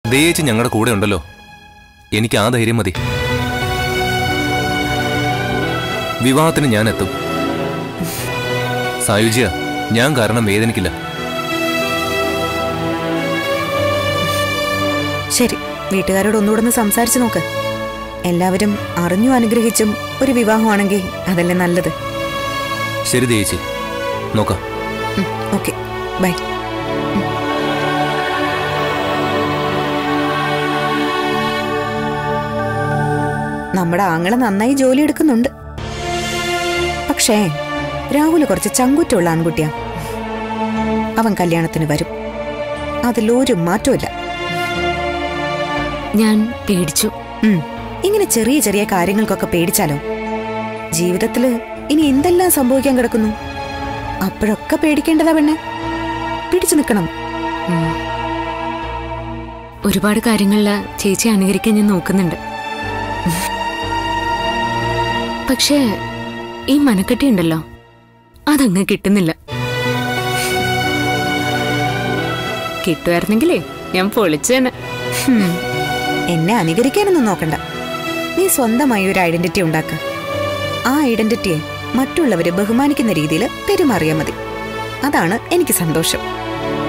ദയേച്ചി ഞങ്ങളുടെ കൂടെ ഉണ്ടല്ലോ എനിക്ക് ആ ധൈര്യം മതി വിവാഹത്തിന് ഞാൻ എത്തും സായുജ്യ ഞാൻ കാരണം വേദനിക്കില്ല ശരി വീട്ടുകാരോട് ഒന്നുകൂടെ ഒന്ന് സംസാരിച്ചു നോക്ക് എല്ലാവരും അറിഞ്ഞു അനുഗ്രഹിച്ചും ഒരു വിവാഹമാണെങ്കിൽ അതല്ലേ നല്ലത് ശരി ദയേച്ചി നോക്കാം ഓക്കെ ബൈ നമ്മുടെ ആങ്ങളെ നന്നായി ജോലി എടുക്കുന്നുണ്ട് പക്ഷേ രാഹുൽ കുറച്ച് ചങ്കുറ്റുള്ള ആൺകുട്ടിയാ അവൻ കല്യാണത്തിന് വരും അതിലൊരു മാറ്റമില്ല ഞാൻ പേടിച്ചു ഉം. ഇങ്ങനെ ചെറിയ ചെറിയ കാര്യങ്ങൾക്കൊക്കെ പേടിച്ചാലോ ജീവിതത്തില് ഇനി എന്തെല്ലാം സംഭവിക്കാൻ കിടക്കുന്നു അപ്പോഴൊക്കെ പേടിക്കേണ്ടതാ പെണ്ണെ പിടിച്ചു നിൽക്കണം ഉം. ഒരുപാട് കാര്യങ്ങളില് ചേച്ചി അനുകരിക്കാൻ ഞാൻ നോക്കുന്നുണ്ട് പക്ഷേ ഈ മനക്കെട്ടി ഉണ്ടല്ലോ അതങ്ങ് കിട്ടുന്നില്ല കിട്ടുമായിരുന്നെങ്കിലേ ഞാൻ പൊളിച്ചേനെ ഹും. എന്നെ അനുകരിക്കാനൊന്നും നോക്കണ്ട നീ സ്വന്തമായി ഒരു ഐഡന്റിറ്റി ഉണ്ടാക്ക ആ ഐഡന്റിറ്റിയെ മറ്റുള്ളവരെ ബഹുമാനിക്കുന്ന രീതിയിൽ പെരുമാറിയാൽ മതി അതാണ് എനിക്ക് സന്തോഷം